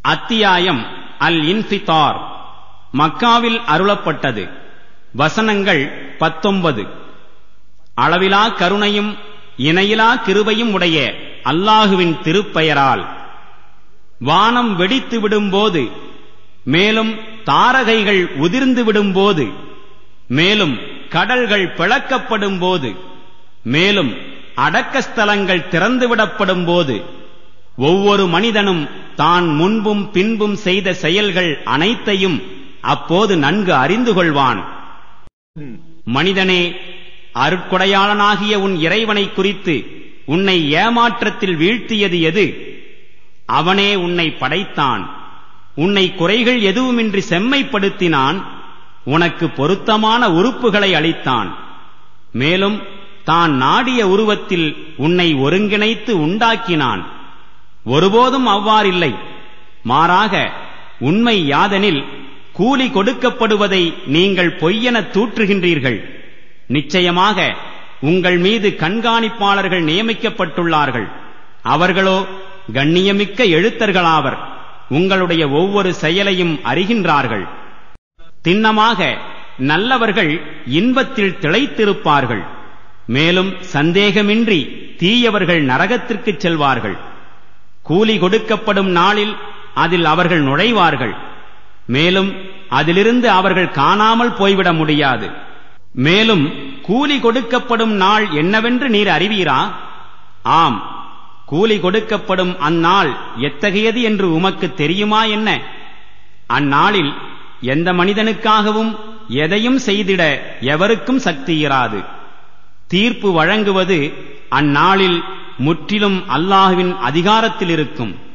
அத்தியாயம் அல் இன்ஃபிதார் மக்காவில் அருளப்பட்டது வசனங்கள் பத்தொன்பது அளவிலா கருணையும் இணையிலா கிருபையும் உடைய அல்லாஹுவின் திருப்பெயரால் வானம் வெடித்து விடும்போது மேலும் தாரகைகள் உதிர்ந்து விடும்போது மேலும் கடல்கள் பிளக்கப்படும் போது மேலும் அடக்கஸ்தலங்கள் திறந்துவிடப்படும் போது ஒவ்வொரு மனிதனும் தான் முன்பும் பின்பும் செய்த செயல்கள் அனைத்தையும் அப்போது நன்கு அறிந்து கொள்வான் மனிதனே அருட்கொடையாளனாகிய உன் இறைவனை குறித்து உன்னை ஏமாற்றத்தில் வீழ்த்தியது எது அவனே உன்னை படைத்தான் உன்னை குறைகள் எதுவுமின்றி செம்மைப்படுத்தினான் உனக்கு பொருத்தமான உறுப்புகளை அளித்தான் மேலும் தான் நாடிய உருவத்தில் உன்னை ஒருங்கிணைத்து உண்டாக்கினான் ஒருபோதும் அவ்வாறில்லை மாறாக உண்மை யாதெனில் கூலி கொடுக்கப்படுவதை நீங்கள் பொய்யென தூற்றுகின்றீர்கள் நிச்சயமாக உங்கள் மீது கண்காணிப்பாளர்கள் நியமிக்கப்பட்டுள்ளார்கள் அவர்களோ கண்ணியமிக்க எழுத்தர்களாவர் உங்களுடைய ஒவ்வொரு செயலையும் அறிகின்றார்கள் திண்ணமாக நல்லவர்கள் இன்பத்தில் திளைத்திருப்பார்கள் மேலும் சந்தேகமின்றி தீயவர்கள் நரகத்திற்குச் செல்வார்கள் கூலி கொடுக்கப்படும் நாளில் அதில் அவர்கள் நுழைவார்கள் மேலும் அதிலிருந்து அவர்கள் காணாமல் போய்விட முடியாது மேலும் கூலி கொடுக்கப்படும் நாள் என்னவென்று நீர் அறிவீரா ஆம் கூலி கொடுக்கப்படும் அந்நாள் எத்தகையது என்று உமக்கு தெரியுமா என்ன அந்நாளில் எந்த மனிதனுக்காகவும் எதையும் செய்திட எவருக்கும் சக்தி இராது தீர்ப்பு வழங்குவது அந்நாளில் முற்றிலும் அல்லாஹுவின் அதிகாரத்தில் இருக்கும்